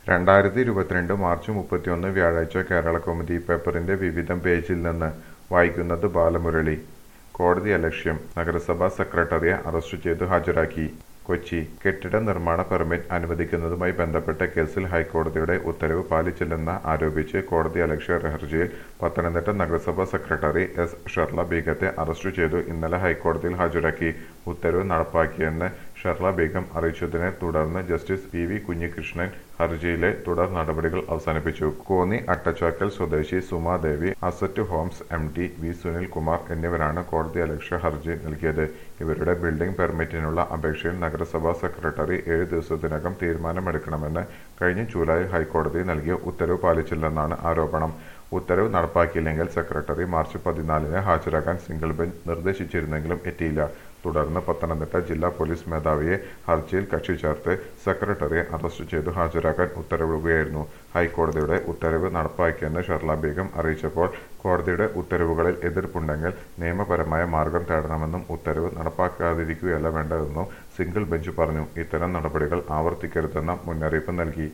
രണ്ടായിരത്തി ഇരുപത്തിരണ്ട് മാർച്ച് മുപ്പത്തിയൊന്ന് വ്യാഴാഴ്ച കേരള കൗമുദി പേപ്പറിന്റെ വിവിധം പേജിൽ നിന്ന് വായിക്കുന്നത് ബാലമുരളി കോടതി അലക്ഷ്യം നഗരസഭാ സെക്രട്ടറിയെ അറസ്റ്റ് ചെയ്ത് ഹാജരാക്കി കൊച്ചി കെട്ടിട നിർമ്മാണ പെർമിറ്റ് അനുവദിക്കുന്നതുമായി ബന്ധപ്പെട്ട കേസിൽ ഹൈക്കോടതിയുടെ ഉത്തരവ് പാലിച്ചില്ലെന്ന് ആരോപിച്ച് കോടതി അലക്ഷ്യ ഹർജിയിൽ പത്തനംതിട്ട നഗരസഭാ സെക്രട്ടറി എസ് ഷർല ബീഗത്തെ അറസ്റ്റ് ചെയ്തു ഇന്നലെ ഹൈക്കോടതിയിൽ ഹാജരാക്കി ഉത്തരവ് നടപ്പാക്കിയെന്ന് ഷർല ബീഗം അറിയിച്ചതിനെ തുടർന്ന് ജസ്റ്റിസ് പി വി കുഞ്ഞികൃഷ്ണൻ ഹർജിയിലെ തുടർ നടപടികൾ അവസാനിപ്പിച്ചു കോന്നി അട്ടച്ചാക്കൽ സ്വദേശി Sumadevi Asset Homes M D V Sunil Kumar എന്നിവരാണ് കോടതി അലക്ഷ്യ ഹർജി നൽകിയത് ഇവരുടെ ബിൽഡിംഗ് പെർമിറ്റിനുള്ള അപേക്ഷയിൽ നഗരസഭാ സെക്രട്ടറി ഏഴ് ദിവസത്തിനകം തീരുമാനമെടുക്കണമെന്ന് കഴിഞ്ഞ ജൂലൈയിൽ ഹൈക്കോടതി നൽകിയ ഉത്തരവ് പാലിച്ചില്ലെന്നാണ് ആരോപണം ഉത്തരവ് നടപ്പാക്കിയില്ലെങ്കിൽ സെക്രട്ടറി മാർച്ച് പതിനാലിന് ഹാജരാകാൻ സിംഗിൾ ബെഞ്ച് നിർദ്ദേശിച്ചിരുന്നെങ്കിലും എത്തിയില്ല തുടർന്ന് പത്തനംതിട്ട ജില്ലാ പോലീസ് മേധാവിയെ ഹർജിയിൽ കക്ഷി ചേർത്ത് സെക്രട്ടറിയെ അറസ്റ്റ് ചെയ്ത് ഹാജരാക്കാൻ ഉത്തരവിടുകയായിരുന്നു ഹൈക്കോടതിയുടെ ഉത്തരവ് നടപ്പാക്കിയെന്ന് ഷർല ബീഗം അറിയിച്ചപ്പോൾ കോടതിയുടെ ഉത്തരവുകളിൽ എതിർപ്പുണ്ടെങ്കിൽ നിയമപരമായ മാർഗം തേടണമെന്നും ഉത്തരവ് നടപ്പാക്കാതിരിക്കുകയല്ല വേണ്ടതെന്നും സിംഗിൾ ബെഞ്ച് പറഞ്ഞു ഇത്തരം നടപടികൾ ആവർത്തിക്കരുതെന്ന മുന്നറിയിപ്പ് നൽകി